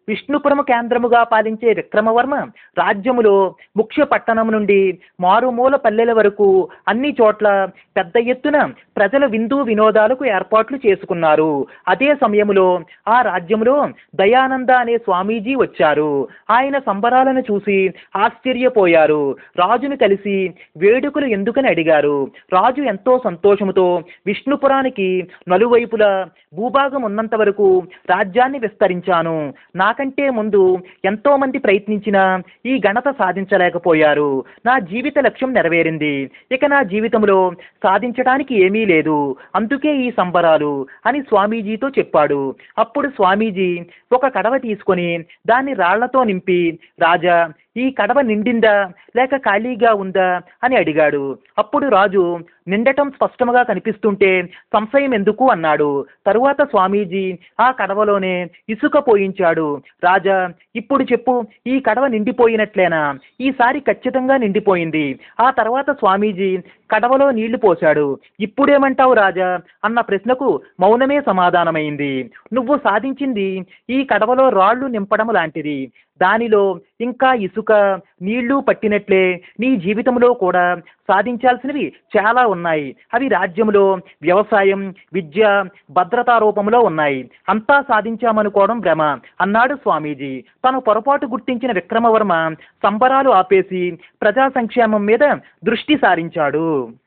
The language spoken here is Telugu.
విష్ణుపురము కేంద్రముగా పాలించే విక్రమవర్మ రాజ్యములో ముఖ్య పట్టణం నుండి మారుమూల పల్లెల వరకు అన్ని చోట్ల పెద్ద ఎత్తున ప్రజల విందు వినోదాలకు ఏర్పాట్లు చేసుకున్నారు అదే సమయంలో ఆ రాజ్యములో దయానంద అనే స్వామీజీ వచ్చారు ఆయన సంబరాలను చూసి ఆశ్చర్యపోయారు రాజును కలిసి వేడుకలు ఎందుకని అడిగారు రాజు ఎంతో సంతోషముతో విష్ణుపురానికి నలువైపులా భూభాగం ఉన్నంత వరకు రాజ్యాన్ని విస్తరించాను నాకంటే ముందు ఎంతో మంది ప్రయత్నించినా ఈ ఘనత సాధించలేకపోయారు నా జీవిత లక్ష్యం నెరవేరింది ఇక నా జీవితంలో సాధించడానికి ఏమీ లేదు అందుకే ఈ సంబరాలు అని స్వామీజీతో చెప్పాడు అప్పుడు స్వామీజీ ఒక కడవ తీసుకొని దాన్ని రాళ్లతో నింపి రాజా ఈ కడవ నిండిందా లేక ఖాళీగా ఉందా అని అడిగాడు అప్పుడు రాజు నిండటం స్పష్టముగా కనిపిస్తుంటే సంశయం ఎందుకు అన్నాడు తరువాత స్వామీజీ ఆ కడవలోనే ఇసుక పోయించాడు రాజా ఇప్పుడు చెప్పు ఈ కడవ నిండిపోయినట్లేనా ఈసారి ఖచ్చితంగా నిండిపోయింది ఆ తర్వాత స్వామీజీ కడవలో నీళ్లు పోశాడు ఇప్పుడేమంటావు రాజా అన్న ప్రశ్నకు మౌనమే సమాధానమైంది నువ్వు సాధించింది ఈ కడవలో రాళ్ళు నింపడం లాంటిది దానిలో ఇంకా ఇసుక నీళ్లు పట్టినట్లే నీ జీవితంలో కూడా సాధించాల్సినవి చాలా ఉన్నాయి అవి రాజ్యంలో వ్యవసాయం విద్య భద్రతా రూపంలో ఉన్నాయి అంతా సాధించామనుకోవడం భ్రమ అన్నాడు స్వామీజీ తన పొరపాటు గుర్తించిన విక్రమవర్మ సంబరాలు ఆపేసి ప్రజా సంక్షేమం మీద దృష్టి సారించాడు